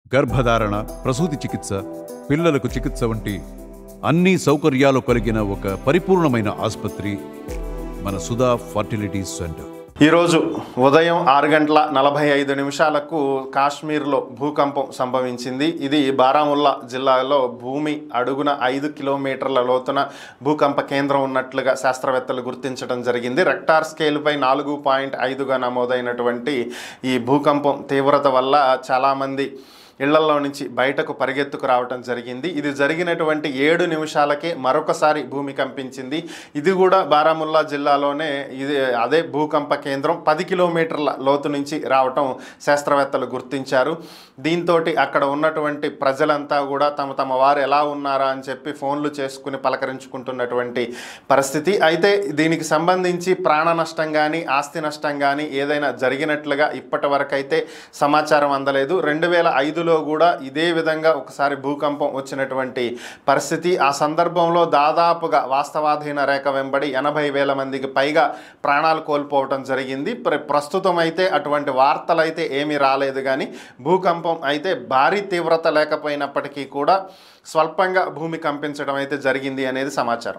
గర్భధారణ ప్రసూతి చికిత్స పిల్లలకు చికిత్స వంటి అన్ని సౌకర్యాలు కలిగిన ఒక పరిపూర్ణమైన ఆసుపత్రి మన సుధా ఫర్టిలిటీ సెంటర్ ఈరోజు ఉదయం ఆరు గంటల నలభై ఐదు నిమిషాలకు కాశ్మీర్లో భూకంపం సంభవించింది ఇది బారాముల్లా జిల్లాలో భూమి అడుగున ఐదు కిలోమీటర్ల లోతున భూకంప కేంద్రం ఉన్నట్లుగా శాస్త్రవేత్తలు గుర్తించడం జరిగింది రెక్టార్ స్కేల్పై నాలుగు పాయింట్ ఐదుగా నమోదైనటువంటి ఈ భూకంపం తీవ్రత వల్ల చాలామంది ఇళ్లలో నుంచి బయటకు పరిగెత్తుకు రావటం జరిగింది ఇది జరిగినటువంటి ఏడు నిమిషాలకే మరొకసారి భూమి కంపించింది ఇది కూడా బారాముల్లా జిల్లాలోనే ఇది అదే భూకంప కేంద్రం పది కిలోమీటర్ల లోతు నుంచి రావటం శాస్త్రవేత్తలు గుర్తించారు దీంతో అక్కడ ఉన్నటువంటి ప్రజలంతా కూడా తమ తమ వారు ఎలా ఉన్నారా అని చెప్పి ఫోన్లు చేసుకుని పలకరించుకుంటున్నటువంటి పరిస్థితి అయితే దీనికి సంబంధించి ప్రాణ నష్టం కానీ ఆస్తి నష్టం కానీ ఏదైనా జరిగినట్లుగా ఇప్పటి వరకైతే సమాచారం అందలేదు రెండు వేల ఐదులో కూడా ఇదే విధంగా ఒకసారి భూకంపం వచ్చినటువంటి పరిస్థితి ఆ సందర్భంలో దాదాపుగా వాస్తవాధీన రేఖ వెంబడి ఎనభై వేల మందికి పైగా ప్రాణాలు కోల్పోవటం జరిగింది ప్ర- ప్రస్తుతం అయితే అటువంటి వార్తలు అయితే ఏమీ రాలేదు కానీ భూకంపం అయితే భారీ తీవ్రత లేకపోయినప్పటికీ కూడా స్వల్పంగా భూమి కంపించడం అయితే జరిగింది అనేది సమాచారం